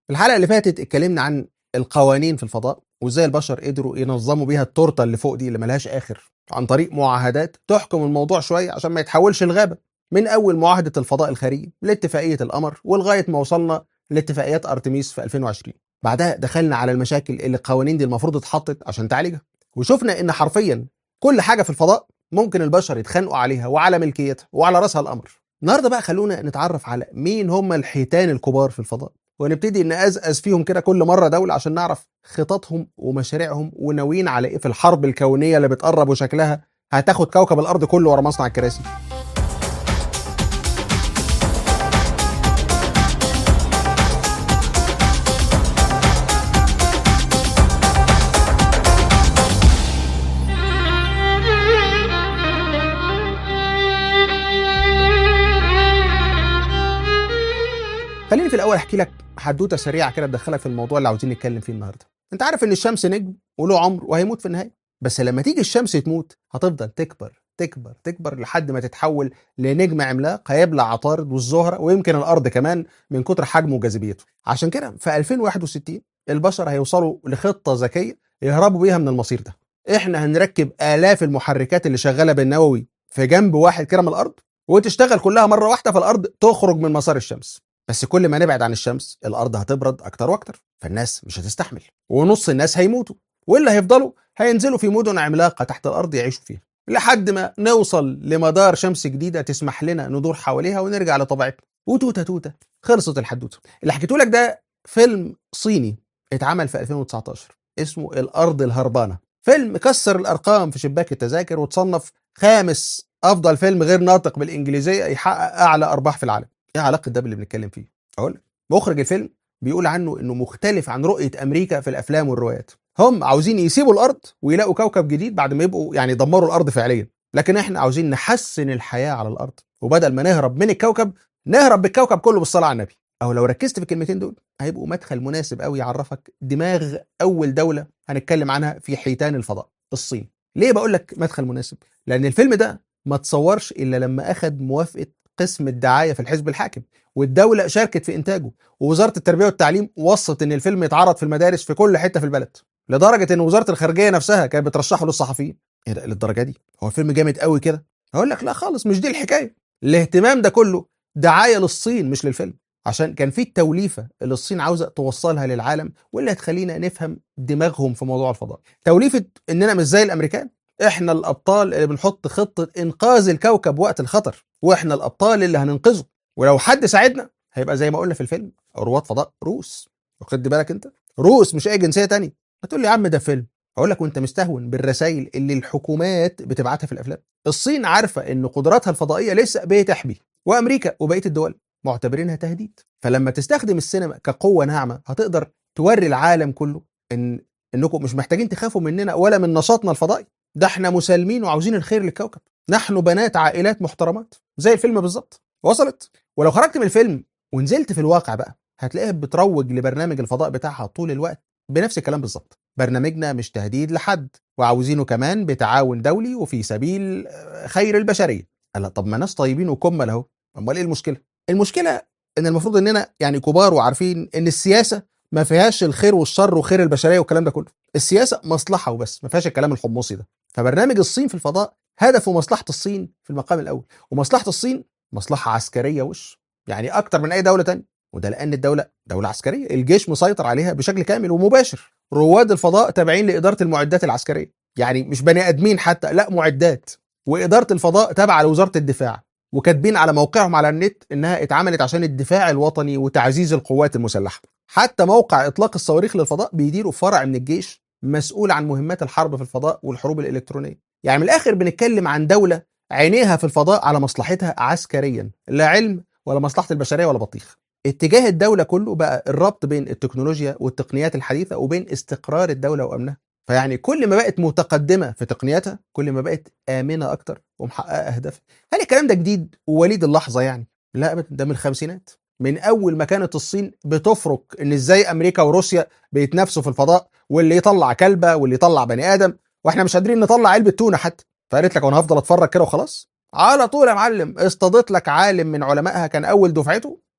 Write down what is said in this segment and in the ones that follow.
في الحلقه اللي فاتت اتكلمنا عن القوانين في الفضاء وازاي البشر قدروا ينظموا بيها التورته اللي فوق دي اللي ملهاش اخر عن طريق معاهدات تحكم الموضوع شويه عشان ما يتحولش الغابه من اول معاهده الفضاء الخارجي لاتفاقيه القمر ولغايه ما وصلنا لاتفاقيات ارتميس في 2020 بعدها دخلنا على المشاكل اللي القوانين دي المفروض اتحطت عشان تعالجها وشفنا ان حرفيا كل حاجه في الفضاء ممكن البشر يتخانقوا عليها وعلى ملكيتها وعلى راسها الامر النهارده بقى خلونا نتعرف على مين هم الحيتان الكبار في الفضاء ونبتدي نقزقز فيهم كده كل مره دوله عشان نعرف خططهم ومشاريعهم وناويين على ايه في الحرب الكونيه اللي بتقرب وشكلها هتاخد كوكب الارض كله ورا مصنع الكراسي خليني في الاول احكي لك حدوته سريعه كده تدخلك في الموضوع اللي عاوزين نتكلم فيه النهارده انت عارف ان الشمس نجم وله عمر وهيموت في النهايه بس لما تيجي الشمس تموت هتفضل تكبر تكبر تكبر لحد ما تتحول لنجم عملاق هيبلع عطارد والزهره ويمكن الارض كمان من كتر حجمه وجاذبيته عشان كده في 2061 البشر هيوصلوا لخطه ذكيه يهربوا بيها من المصير ده احنا هنركب الاف المحركات اللي شغاله بالنووي في جنب واحد كده من الارض وتشتغل كلها مره واحده فالارض تخرج من مسار الشمس بس كل ما نبعد عن الشمس الارض هتبرد اكتر واكتر فالناس مش هتستحمل ونص الناس هيموتوا واللي هيفضلوا هينزلوا في مدن عملاقه تحت الارض يعيشوا فيها لحد ما نوصل لمدار شمس جديده تسمح لنا ندور حواليها ونرجع لطبيعتنا وتوته توته خلصت الحدوته اللي حكيته لك ده فيلم صيني اتعمل في 2019 اسمه الارض الهربانه فيلم كسر الارقام في شباك التذاكر وتصنف خامس افضل فيلم غير ناطق بالانجليزيه يحقق اعلى ارباح في العالم ايه علاقه ده باللي بنتكلم فيه اقول لك مخرج الفيلم بيقول عنه انه مختلف عن رؤيه امريكا في الافلام والروايات هم عاوزين يسيبوا الارض ويلاقوا كوكب جديد بعد ما يبقوا يعني دمروا الارض فعليا لكن احنا عاوزين نحسن الحياه على الارض وبدل ما نهرب من الكوكب نهرب بالكوكب كله بالصلاه على النبي او لو ركزت في الكلمتين دول هيبقوا مدخل مناسب قوي يعرفك دماغ اول دوله هنتكلم عنها في حيتان الفضاء الصين ليه بقول لك مدخل مناسب لان الفيلم ده ما تصورش الا لما اخذ موافقه قسم الدعايه في الحزب الحاكم والدوله شاركت في انتاجه ووزاره التربيه والتعليم وصت ان الفيلم يتعرض في المدارس في كل حته في البلد لدرجه ان وزاره الخارجيه نفسها كانت بترشحه للصحفيين ايه ده للدرجه دي هو الفيلم جامد قوي كده اقول لك لا خالص مش دي الحكايه الاهتمام ده كله دعايه للصين مش للفيلم عشان كان في التوليفه اللي الصين عاوزه توصلها للعالم واللي هتخلينا نفهم دماغهم في موضوع الفضاء توليفه اننا مش زي الامريكان احنا الابطال اللي بنحط خطه انقاذ الكوكب وقت الخطر واحنا الابطال اللي هننقذه ولو حد ساعدنا هيبقى زي ما قلنا في الفيلم رواد فضاء روس واخد بالك انت روس مش اي جنسيه تانية هتقول لي يا عم ده فيلم اقول لك وانت مستهون بالرسائل اللي الحكومات بتبعتها في الافلام الصين عارفه ان قدراتها الفضائيه لسه بتحبي وامريكا وبقيه الدول معتبرينها تهديد فلما تستخدم السينما كقوه ناعمه هتقدر توري العالم كله ان انكم مش محتاجين تخافوا مننا ولا من نشاطنا الفضائي ده احنا مسالمين وعاوزين الخير للكوكب نحن بنات عائلات محترمات زي الفيلم بالظبط وصلت ولو خرجت من الفيلم ونزلت في الواقع بقى هتلاقيها بتروج لبرنامج الفضاء بتاعها طول الوقت بنفس الكلام بالظبط برنامجنا مش تهديد لحد وعاوزينه كمان بتعاون دولي وفي سبيل خير البشريه قال طب ما ناس طيبين وكمل اهو امال ايه المشكله المشكله ان المفروض اننا يعني كبار وعارفين ان السياسه ما فيهاش الخير والشر وخير البشريه والكلام ده كله السياسه مصلحه وبس ما فيهاش الكلام الحمصي ده فبرنامج الصين في الفضاء هدفه مصلحه الصين في المقام الاول ومصلحه الصين مصلحه عسكريه وش يعني اكتر من اي دوله تانية وده لان الدوله دوله عسكريه الجيش مسيطر عليها بشكل كامل ومباشر رواد الفضاء تابعين لاداره المعدات العسكريه يعني مش بني ادمين حتى لا معدات واداره الفضاء تابعه لوزاره الدفاع وكاتبين على موقعهم على النت انها اتعملت عشان الدفاع الوطني وتعزيز القوات المسلحه حتى موقع اطلاق الصواريخ للفضاء بيديره فرع من الجيش مسؤول عن مهمات الحرب في الفضاء والحروب الالكترونيه يعني من الاخر بنتكلم عن دوله عينيها في الفضاء على مصلحتها عسكريا لا علم ولا مصلحه البشريه ولا بطيخ اتجاه الدوله كله بقى الربط بين التكنولوجيا والتقنيات الحديثه وبين استقرار الدوله وامنها فيعني كل ما بقت متقدمه في تقنياتها كل ما بقت امنه اكتر ومحققه اهدافها هل الكلام ده جديد ووليد اللحظه يعني لا ابدا ده من الخمسينات من اول ما كانت الصين بتفرق ان ازاي امريكا وروسيا بيتنافسوا في الفضاء واللي يطلع كلبه واللي يطلع بني ادم واحنا مش قادرين نطلع علبه تونه حتى فقالت لك انا هفضل اتفرج كده وخلاص على طول يا معلم اصطادت لك عالم من علمائها كان اول دفعته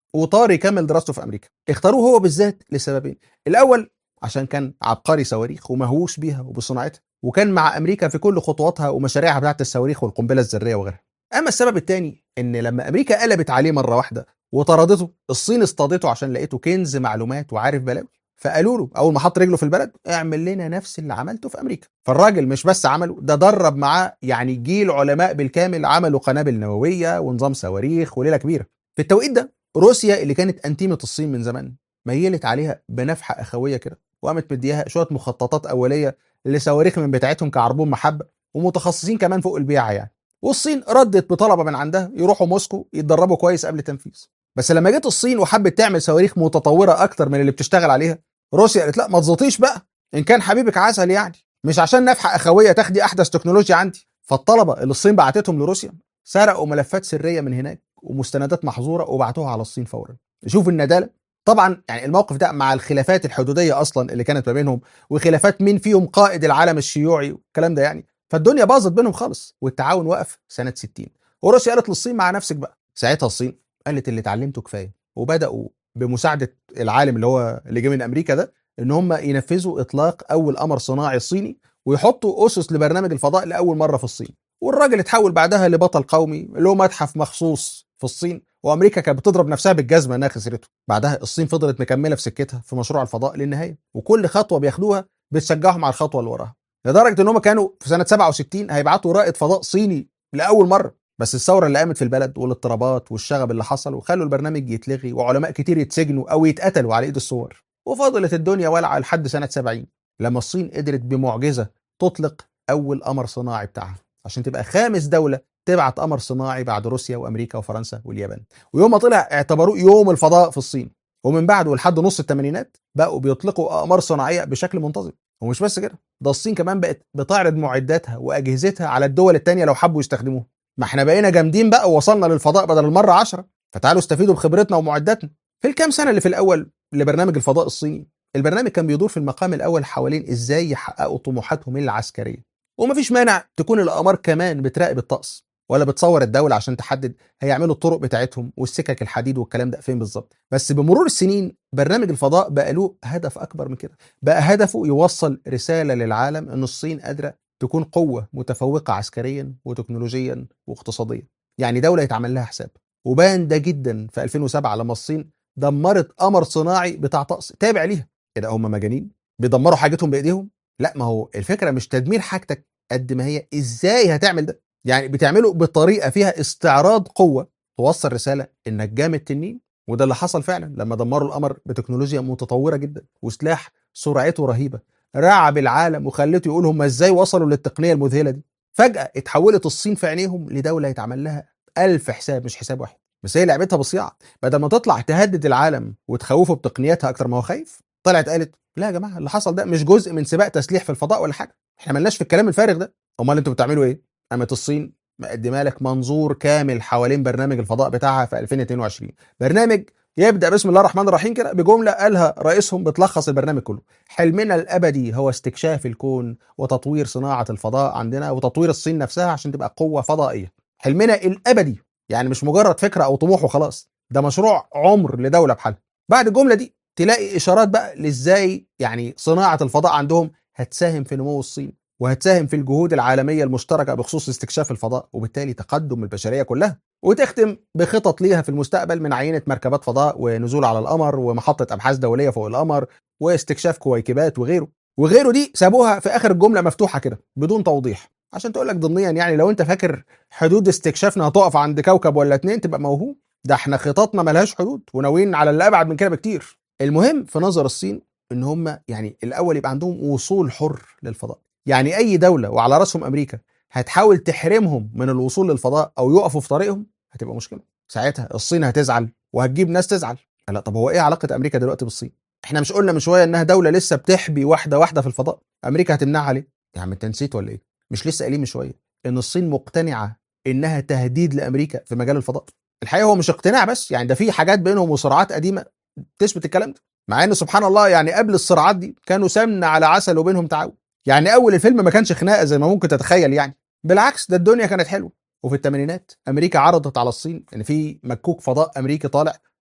وطار يكمل دراسته في امريكا اختاروه هو بالذات لسببين الاول عشان كان عبقري صواريخ ومهووس بيها وبصناعتها وكان مع امريكا في كل خطواتها ومشاريعها بتاعت الصواريخ والقنبله الذريه وغيرها اما السبب الثاني ان لما امريكا قلبت عليه مره واحده وطردته الصين اصطادته عشان لقيته كنز معلومات وعارف بلاوي فقالوا له اول ما حط رجله في البلد اعمل لنا نفس اللي عملته في امريكا فالراجل مش بس عمله ده درب معاه يعني جيل علماء بالكامل عملوا قنابل نوويه ونظام صواريخ وليله كبيره في التوقيت ده روسيا اللي كانت انتيمه الصين من زمان ميلت عليها بنفحه اخويه كده وقامت مديها شويه مخططات اوليه لصواريخ من بتاعتهم كعربون محبه ومتخصصين كمان فوق البيعه يعني والصين ردت بطلبه من عندها يروحوا موسكو يتدربوا كويس قبل التنفيذ بس لما جت الصين وحبت تعمل صواريخ متطوره اكتر من اللي بتشتغل عليها روسيا قالت لا ما تزطيش بقى ان كان حبيبك عسل يعني مش عشان نفحه اخويه تاخدي احدث تكنولوجيا عندي فالطلبه اللي الصين بعتتهم لروسيا سرقوا ملفات سريه من هناك ومستندات محظوره وبعتوها على الصين فورا شوف النداله طبعا يعني الموقف ده مع الخلافات الحدوديه اصلا اللي كانت ما بينهم وخلافات مين فيهم قائد العالم الشيوعي والكلام ده يعني فالدنيا باظت بينهم خالص والتعاون وقف سنه 60 وروسيا قالت للصين مع نفسك بقى ساعتها الصين قالت اللي اتعلمته كفايه وبداوا بمساعده العالم اللي هو اللي جه من امريكا ده ان هم ينفذوا اطلاق اول قمر صناعي صيني ويحطوا اسس لبرنامج الفضاء لاول مره في الصين والراجل اتحول بعدها لبطل قومي له متحف مخصوص في الصين وامريكا كانت بتضرب نفسها بالجزمه انها خسرته بعدها الصين فضلت مكمله في سكتها في مشروع الفضاء للنهايه وكل خطوه بياخدوها بتشجعهم على الخطوه اللي وراها لدرجه ان هم كانوا في سنه 67 هيبعتوا رائد فضاء صيني لاول مره بس الثوره اللي قامت في البلد والاضطرابات والشغب اللي حصل وخلوا البرنامج يتلغي وعلماء كتير يتسجنوا او يتقتلوا على ايد الصور وفضلت الدنيا والعه لحد سنه 70 لما الصين قدرت بمعجزه تطلق اول قمر صناعي بتاعها عشان تبقى خامس دوله تبعت قمر صناعي بعد روسيا وامريكا وفرنسا واليابان ويوم ما طلع اعتبروه يوم الفضاء في الصين ومن بعده لحد نص الثمانينات بقوا بيطلقوا اقمار صناعيه بشكل منتظم ومش بس كده ده الصين كمان بقت بتعرض معداتها واجهزتها على الدول التانية لو حبوا يستخدموها ما احنا بقينا جامدين بقى ووصلنا للفضاء بدل المره عشرة فتعالوا استفيدوا بخبرتنا ومعداتنا في الكام سنه اللي في الاول لبرنامج الفضاء الصيني البرنامج كان بيدور في المقام الاول حوالين ازاي يحققوا طموحاتهم العسكريه ومفيش مانع تكون الاقمار كمان بتراقب الطقس ولا بتصور الدولة عشان تحدد هيعملوا الطرق بتاعتهم والسكك الحديد والكلام ده فين بالظبط بس بمرور السنين برنامج الفضاء بقى له هدف أكبر من كده بقى هدفه يوصل رسالة للعالم أن الصين قادرة تكون قوة متفوقة عسكريا وتكنولوجيا واقتصاديا يعني دولة يتعمل لها حساب وبان ده جدا في 2007 لما الصين دمرت قمر صناعي بتاع طقس تابع ليها كده هم مجانين بيدمروا حاجتهم بايديهم لا ما هو الفكره مش تدمير حاجتك قد ما هي ازاي هتعمل ده يعني بتعمله بطريقه فيها استعراض قوه توصل رساله انك جامد تنين وده اللي حصل فعلا لما دمروا القمر بتكنولوجيا متطوره جدا وسلاح سرعته رهيبه رعب العالم وخلته يقول هم ازاي وصلوا للتقنيه المذهله دي فجاه اتحولت الصين في عينيهم لدوله يتعمل لها ألف حساب مش حساب واحد بس هي لعبتها بصياعه بدل ما تطلع تهدد العالم وتخوفه بتقنياتها اكتر ما هو خايف طلعت قالت لا يا جماعه اللي حصل ده مش جزء من سباق تسليح في الفضاء ولا حاجه احنا ملناش في الكلام الفارغ ده امال انتوا بتعملوا ايه قامت الصين مقدمه لك منظور كامل حوالين برنامج الفضاء بتاعها في 2022 برنامج يبدا بسم الله الرحمن الرحيم كده بجمله قالها رئيسهم بتلخص البرنامج كله حلمنا الابدي هو استكشاف الكون وتطوير صناعه الفضاء عندنا وتطوير الصين نفسها عشان تبقى قوه فضائيه حلمنا الابدي يعني مش مجرد فكره او طموح وخلاص ده مشروع عمر لدوله بحالها بعد الجمله دي تلاقي اشارات بقى لازاي يعني صناعه الفضاء عندهم هتساهم في نمو الصين وهتساهم في الجهود العالميه المشتركه بخصوص استكشاف الفضاء وبالتالي تقدم البشريه كلها وتختم بخطط ليها في المستقبل من عينه مركبات فضاء ونزول على القمر ومحطه ابحاث دوليه فوق القمر واستكشاف كويكبات وغيره وغيره دي سابوها في اخر الجمله مفتوحه كده بدون توضيح عشان تقول لك ضمنيا يعني لو انت فاكر حدود استكشافنا هتقف عند كوكب ولا اتنين تبقى موهوم ده احنا خططنا ملهاش حدود وناويين على اللي ابعد من كده بكتير المهم في نظر الصين ان هم يعني الاول يبقى عندهم وصول حر للفضاء يعني اي دوله وعلى راسهم امريكا هتحاول تحرمهم من الوصول للفضاء او يقفوا في طريقهم هتبقى مشكله ساعتها الصين هتزعل وهتجيب ناس تزعل لا طب هو ايه علاقه امريكا دلوقتي بالصين احنا مش قلنا من شويه انها دوله لسه بتحبي واحده واحده في الفضاء امريكا هتمنعها ليه يا عم انت نسيت ولا ايه مش لسه قايلين من شويه ان الصين مقتنعه انها تهديد لامريكا في مجال الفضاء الحقيقه هو مش اقتناع بس يعني ده في حاجات بينهم وصراعات قديمه تثبت الكلام ده مع ان سبحان الله يعني قبل الصراعات دي كانوا سمنه على عسل وبينهم تعاون يعني اول الفيلم ما كانش خناقه زي ما ممكن تتخيل يعني بالعكس ده الدنيا كانت حلوه وفي الثمانينات امريكا عرضت على الصين ان في مكوك فضاء امريكي طالع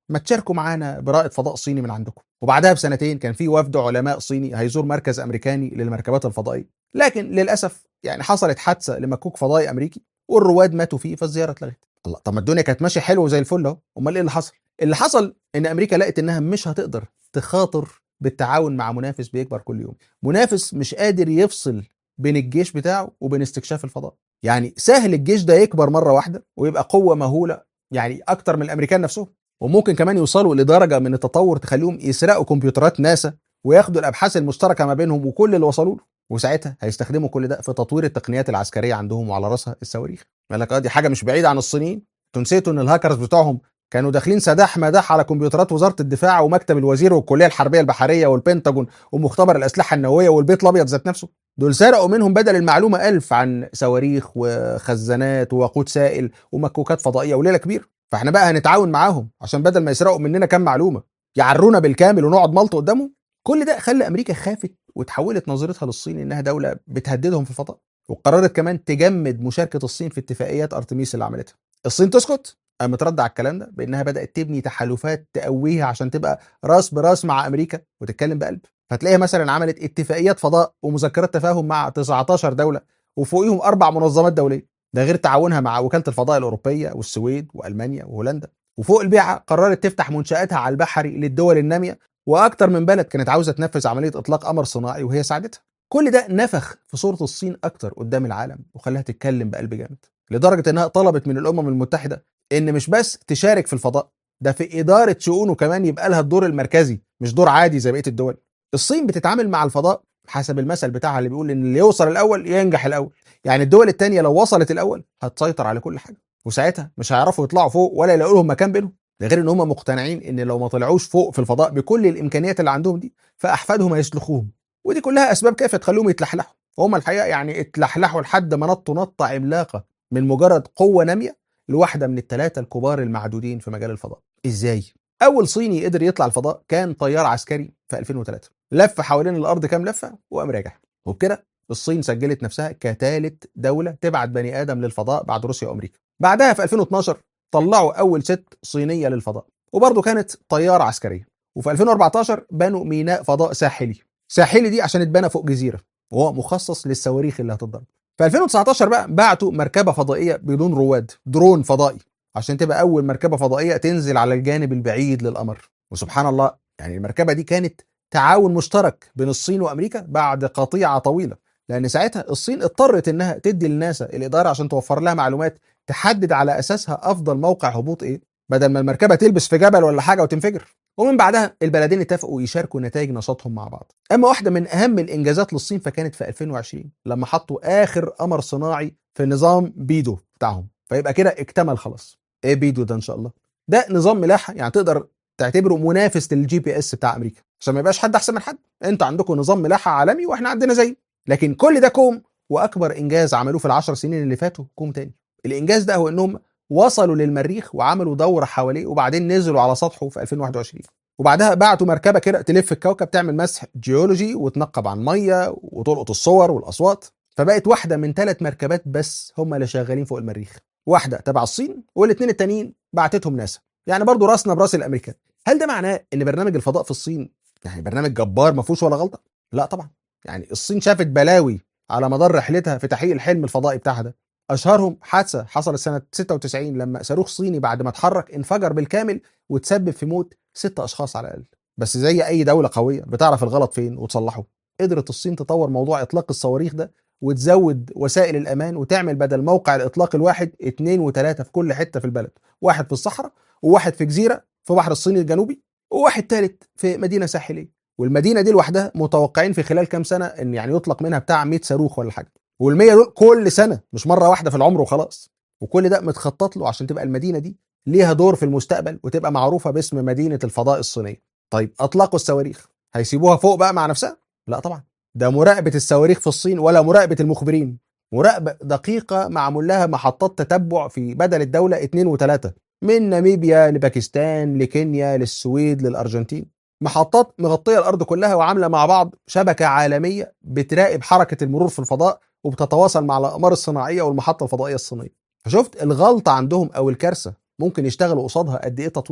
ما تشاركوا معانا برائد فضاء صيني من عندكم وبعدها بسنتين كان في وفد علماء صيني هيزور مركز امريكاني للمركبات الفضائيه لكن للاسف يعني حصلت حادثه لمكوك فضائي امريكي والرواد ماتوا فيه فالزياره اتلغت الله طب ما الدنيا كانت ماشيه حلو زي الفل اهو امال ايه اللي حصل اللي حصل ان امريكا لقت انها مش هتقدر تخاطر بالتعاون مع منافس بيكبر كل يوم منافس مش قادر يفصل بين الجيش بتاعه وبين استكشاف الفضاء يعني سهل الجيش ده يكبر مره واحده ويبقى قوه مهوله يعني اكتر من الامريكان نفسهم وممكن كمان يوصلوا لدرجه من التطور تخليهم يسرقوا كمبيوترات ناسا وياخدوا الابحاث المشتركه ما بينهم وكل اللي وصلوا له وساعتها هيستخدموا كل ده في تطوير التقنيات العسكريه عندهم وعلى راسها الصواريخ قال لك اه دي حاجه مش بعيده عن الصينيين انتوا نسيتوا ان الهاكرز بتوعهم كانوا داخلين سداح مداح على كمبيوترات وزاره الدفاع ومكتب الوزير والكليه الحربيه البحريه والبنتاجون ومختبر الاسلحه النوويه والبيت الابيض ذات نفسه دول سرقوا منهم بدل المعلومه ألف عن صواريخ وخزانات ووقود سائل ومكوكات فضائيه وليله كبير فاحنا بقى هنتعاون معاهم عشان بدل ما يسرقوا مننا كام معلومه يعرونا بالكامل ونقعد ملط قدامهم كل ده خلى امريكا خافت وتحولت نظرتها للصين انها دوله بتهددهم في الفضاء وقررت كمان تجمد مشاركه الصين في اتفاقيات ارتميس اللي عملتها الصين تسكت قامت رد على الكلام ده بانها بدات تبني تحالفات تقويها عشان تبقى راس براس مع امريكا وتتكلم بقلب فتلاقيها مثلا عملت اتفاقيات فضاء ومذكرات تفاهم مع 19 دوله وفوقيهم اربع منظمات دوليه ده غير تعاونها مع وكاله الفضاء الاوروبيه والسويد والمانيا وهولندا وفوق البيعه قررت تفتح منشاتها على البحري للدول الناميه واكتر من بلد كانت عاوزه تنفذ عمليه اطلاق قمر صناعي وهي ساعدتها كل ده نفخ في صوره الصين اكتر قدام العالم وخلاها تتكلم بقلب جامد لدرجه انها طلبت من الامم المتحده ان مش بس تشارك في الفضاء ده في اداره شؤونه كمان يبقى لها الدور المركزي مش دور عادي زي بقيه الدول الصين بتتعامل مع الفضاء حسب المثل بتاعها اللي بيقول ان اللي يوصل الاول ينجح الاول يعني الدول التانية لو وصلت الاول هتسيطر على كل حاجه وساعتها مش هيعرفوا يطلعوا فوق ولا يلاقوا لهم مكان بينهم ده غير ان هم مقتنعين ان لو ما طلعوش فوق في الفضاء بكل الامكانيات اللي عندهم دي فاحفادهم هيسلخوهم ودي كلها اسباب كيف تخليهم يتلحلحوا وهم الحقيقه يعني اتلحلحوا لحد ما نطوا نطه عملاقه من مجرد قوه ناميه لواحده من الثلاثه الكبار المعدودين في مجال الفضاء ازاي اول صيني قدر يطلع الفضاء كان طيار عسكري في 2003 لف حوالين الارض كام لفه وقام راجع وبكده الصين سجلت نفسها كثالث دوله تبعت بني ادم للفضاء بعد روسيا وامريكا بعدها في 2012 طلعوا اول ست صينيه للفضاء وبرضه كانت طياره عسكريه وفي 2014 بنوا ميناء فضاء ساحلي ساحلي دي عشان اتبنى فوق جزيره وهو مخصص للصواريخ اللي هتضرب في 2019 بقى بعتوا مركبه فضائيه بدون رواد درون فضائي عشان تبقى اول مركبه فضائيه تنزل على الجانب البعيد للقمر وسبحان الله يعني المركبه دي كانت تعاون مشترك بين الصين وامريكا بعد قطيعه طويله لان ساعتها الصين اضطرت انها تدي لناسا الاداره عشان توفر لها معلومات تحدد على اساسها افضل موقع هبوط ايه بدل ما المركبه تلبس في جبل ولا حاجه وتنفجر ومن بعدها البلدين اتفقوا يشاركوا نتائج نشاطهم مع بعض اما واحده من اهم الانجازات للصين فكانت في 2020 لما حطوا اخر قمر صناعي في نظام بيدو بتاعهم فيبقى كده اكتمل خلاص ايه بيدو ده ان شاء الله ده نظام ملاحه يعني تقدر تعتبره منافس للجي بي اس بتاع امريكا عشان ما يبقاش حد احسن من حد انتوا عندكم نظام ملاحه عالمي واحنا عندنا زيه لكن كل ده كوم واكبر انجاز عملوه في العشر سنين اللي فاتوا كوم تاني الانجاز ده هو انهم وصلوا للمريخ وعملوا دوره حواليه وبعدين نزلوا على سطحه في 2021 وبعدها بعتوا مركبه كده تلف الكوكب تعمل مسح جيولوجي وتنقب عن ميه وتلقط الصور والاصوات فبقت واحده من ثلاث مركبات بس هم اللي شغالين فوق المريخ واحده تبع الصين والاثنين التانيين بعتتهم ناسا يعني برضو راسنا براس الامريكان هل ده معناه ان برنامج الفضاء في الصين يعني برنامج جبار ما فيهوش ولا غلطه لا طبعا يعني الصين شافت بلاوي على مدار رحلتها في تحقيق الحلم الفضائي بتاعها ده اشهرهم حادثه حصلت سنه 96 لما صاروخ صيني بعد ما اتحرك انفجر بالكامل وتسبب في موت ست اشخاص على الاقل بس زي اي دوله قويه بتعرف الغلط فين وتصلحه قدرت الصين تطور موضوع اطلاق الصواريخ ده وتزود وسائل الامان وتعمل بدل موقع الاطلاق الواحد اثنين وثلاثه في كل حته في البلد واحد في الصحراء وواحد في جزيره في بحر الصين الجنوبي وواحد ثالث في مدينه ساحليه والمدينه دي لوحدها متوقعين في خلال كام سنه ان يعني يطلق منها بتاع 100 صاروخ ولا حاجه وال100 دول كل سنه مش مره واحده في العمر وخلاص وكل ده متخطط له عشان تبقى المدينه دي ليها دور في المستقبل وتبقى معروفه باسم مدينه الفضاء الصينيه طيب اطلقوا الصواريخ هيسيبوها فوق بقى مع نفسها لا طبعا ده مراقبه الصواريخ في الصين ولا مراقبه المخبرين مراقبه دقيقه معمول لها محطات تتبع في بدل الدوله اثنين وثلاثه من ناميبيا لباكستان لكينيا للسويد للارجنتين محطات مغطيه الارض كلها وعامله مع بعض شبكه عالميه بتراقب حركه المرور في الفضاء وبتتواصل مع الاقمار الصناعيه والمحطه الفضائيه الصينيه فشفت الغلطه عندهم او الكارثه ممكن يشتغلوا قصادها قد ايه تطوير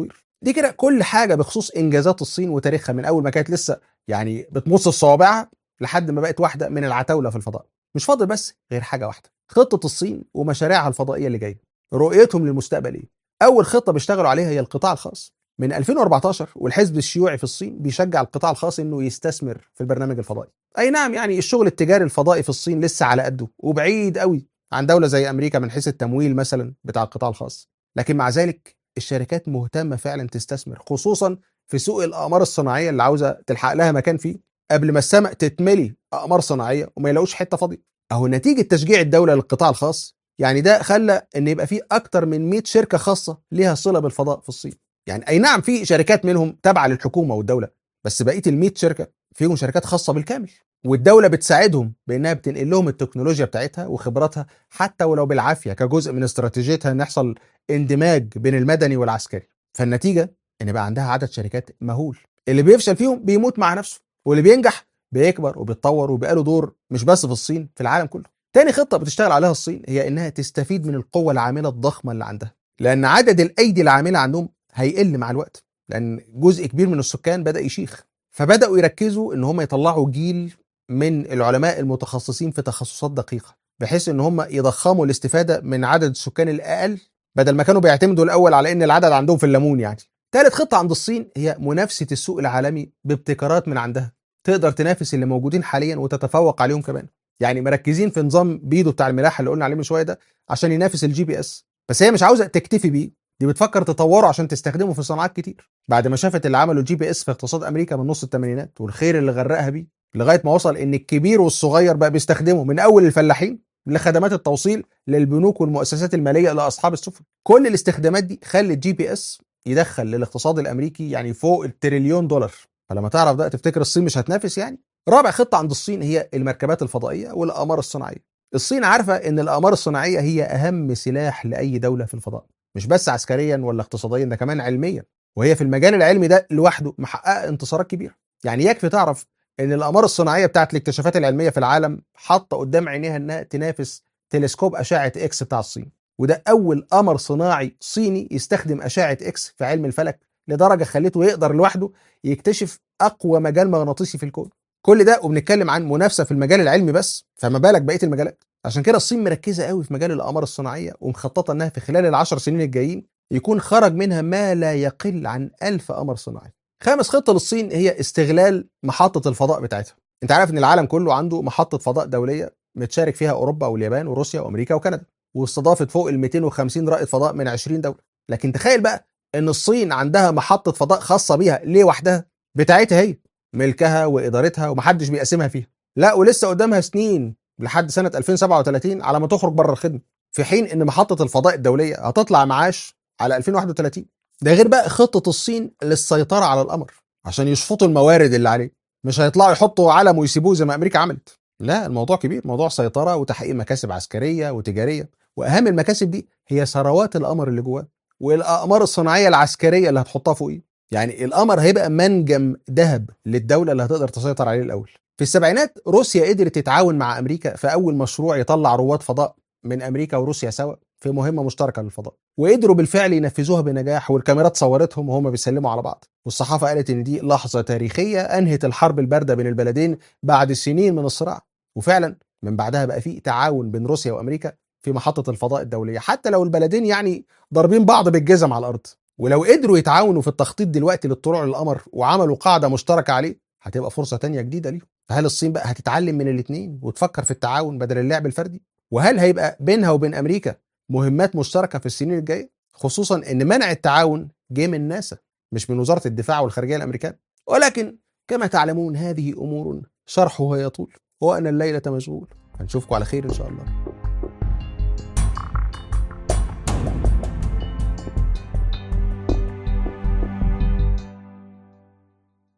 دي كده كل حاجه بخصوص انجازات الصين وتاريخها من اول ما كانت لسه يعني بتمص صوابعها لحد ما بقت واحده من العتاوله في الفضاء مش فاضل بس غير حاجه واحده خطه الصين ومشاريعها الفضائيه اللي جايه رؤيتهم للمستقبل ايه اول خطه بيشتغلوا عليها هي القطاع الخاص من 2014 والحزب الشيوعي في الصين بيشجع القطاع الخاص انه يستثمر في البرنامج الفضائي اي نعم يعني الشغل التجاري الفضائي في الصين لسه على قده وبعيد قوي عن دوله زي امريكا من حيث التمويل مثلا بتاع القطاع الخاص لكن مع ذلك الشركات مهتمه فعلا تستثمر خصوصا في سوق الاقمار الصناعيه اللي عاوزه تلحق لها مكان فيه قبل ما السماء تتملي اقمار صناعيه وما يلاقوش حته فاضيه اهو نتيجه تشجيع الدوله للقطاع الخاص يعني ده خلى ان يبقى في اكتر من 100 شركه خاصه ليها صله بالفضاء في الصين يعني اي نعم في شركات منهم تابعه للحكومه والدوله بس بقيه ال 100 شركه فيهم شركات خاصه بالكامل والدوله بتساعدهم بانها بتنقل لهم التكنولوجيا بتاعتها وخبراتها حتى ولو بالعافيه كجزء من استراتيجيتها ان يحصل اندماج بين المدني والعسكري فالنتيجه ان بقى عندها عدد شركات مهول اللي بيفشل فيهم بيموت مع نفسه واللي بينجح بيكبر وبيتطور وبقى له دور مش بس في الصين في العالم كله تاني خطه بتشتغل عليها الصين هي انها تستفيد من القوه العامله الضخمه اللي عندها لان عدد الايدي العامله عندهم هيقل مع الوقت لان جزء كبير من السكان بدا يشيخ فبداوا يركزوا ان هم يطلعوا جيل من العلماء المتخصصين في تخصصات دقيقه بحيث ان هم يضخموا الاستفاده من عدد السكان الاقل بدل ما كانوا بيعتمدوا الاول على ان العدد عندهم في الليمون يعني ثالث خطه عند الصين هي منافسه السوق العالمي بابتكارات من عندها تقدر تنافس اللي موجودين حاليا وتتفوق عليهم كمان يعني مركزين في نظام بيدو بتاع الملاحه اللي قلنا عليه من شويه ده عشان ينافس الجي بي اس بس هي مش عاوزه تكتفي بيه دي بتفكر تطوره عشان تستخدمه في صناعات كتير بعد ما شافت اللي عملوا الجي بي اس في اقتصاد امريكا من نص الثمانينات والخير اللي غرقها بيه لغايه ما وصل ان الكبير والصغير بقى بيستخدمه من اول الفلاحين لخدمات التوصيل للبنوك والمؤسسات الماليه لاصحاب السفن كل الاستخدامات دي خلت جي بي اس يدخل للاقتصاد الامريكي يعني فوق التريليون دولار فلما تعرف ده تفتكر الصين مش هتنافس يعني رابع خطه عند الصين هي المركبات الفضائيه والاقمار الصناعيه الصين عارفه ان الاقمار الصناعيه هي اهم سلاح لاي دوله في الفضاء مش بس عسكريا ولا اقتصاديا ده كمان علميا وهي في المجال العلمي ده لوحده محققه انتصارات كبيره يعني يكفي تعرف ان الاقمار الصناعيه بتاعت الاكتشافات العلميه في العالم حاطه قدام عينيها انها تنافس تلسكوب اشعه اكس بتاع الصين وده اول قمر صناعي صيني يستخدم اشعه اكس في علم الفلك لدرجه خلته يقدر لوحده يكتشف اقوى مجال مغناطيسي في الكون كل ده وبنتكلم عن منافسه في المجال العلمي بس فما بالك بقيه المجالات عشان كده الصين مركزه قوي في مجال الاقمار الصناعيه ومخططه انها في خلال العشر سنين الجايين يكون خرج منها ما لا يقل عن ألف قمر صناعي خامس خطه للصين هي استغلال محطه الفضاء بتاعتها انت عارف ان العالم كله عنده محطه فضاء دوليه متشارك فيها اوروبا واليابان وروسيا وامريكا وكندا واستضافت فوق ال 250 رائد فضاء من 20 دوله لكن تخيل بقى ان الصين عندها محطه فضاء خاصه بيها ليه وحدها بتاعتها هي ملكها وادارتها ومحدش بيقسمها فيها لا ولسه قدامها سنين لحد سنه 2037 على ما تخرج بره الخدمه في حين ان محطه الفضاء الدوليه هتطلع معاش على 2031 ده غير بقى خطه الصين للسيطره على القمر عشان يشفطوا الموارد اللي عليه مش هيطلعوا يحطوا علم ويسيبوه زي ما امريكا عملت لا الموضوع كبير موضوع سيطره وتحقيق مكاسب عسكريه وتجاريه واهم المكاسب دي هي ثروات القمر اللي جواه والاقمار الصناعيه العسكريه اللي هتحطها فوقيه يعني القمر هيبقى منجم ذهب للدوله اللي هتقدر تسيطر عليه الاول في السبعينات روسيا قدرت تتعاون مع امريكا في اول مشروع يطلع رواد فضاء من امريكا وروسيا سوا في مهمه مشتركه للفضاء وقدروا بالفعل ينفذوها بنجاح والكاميرات صورتهم وهم بيسلموا على بعض والصحافه قالت ان دي لحظه تاريخيه انهت الحرب البارده بين البلدين بعد سنين من الصراع وفعلا من بعدها بقى في تعاون بين روسيا وامريكا في محطه الفضاء الدوليه حتى لو البلدين يعني ضاربين بعض بالجزم على الارض ولو قدروا يتعاونوا في التخطيط دلوقتي للطلوع للقمر وعملوا قاعده مشتركه عليه هتبقى فرصه تانية جديده ليهم فهل الصين بقى هتتعلم من الاثنين وتفكر في التعاون بدل اللعب الفردي وهل هيبقى بينها وبين امريكا مهمات مشتركه في السنين الجايه خصوصا ان منع التعاون جه من ناسا مش من وزاره الدفاع والخارجيه الامريكان ولكن كما تعلمون هذه امور شرحها يطول وانا الليله مشغول هنشوفكم على خير ان شاء الله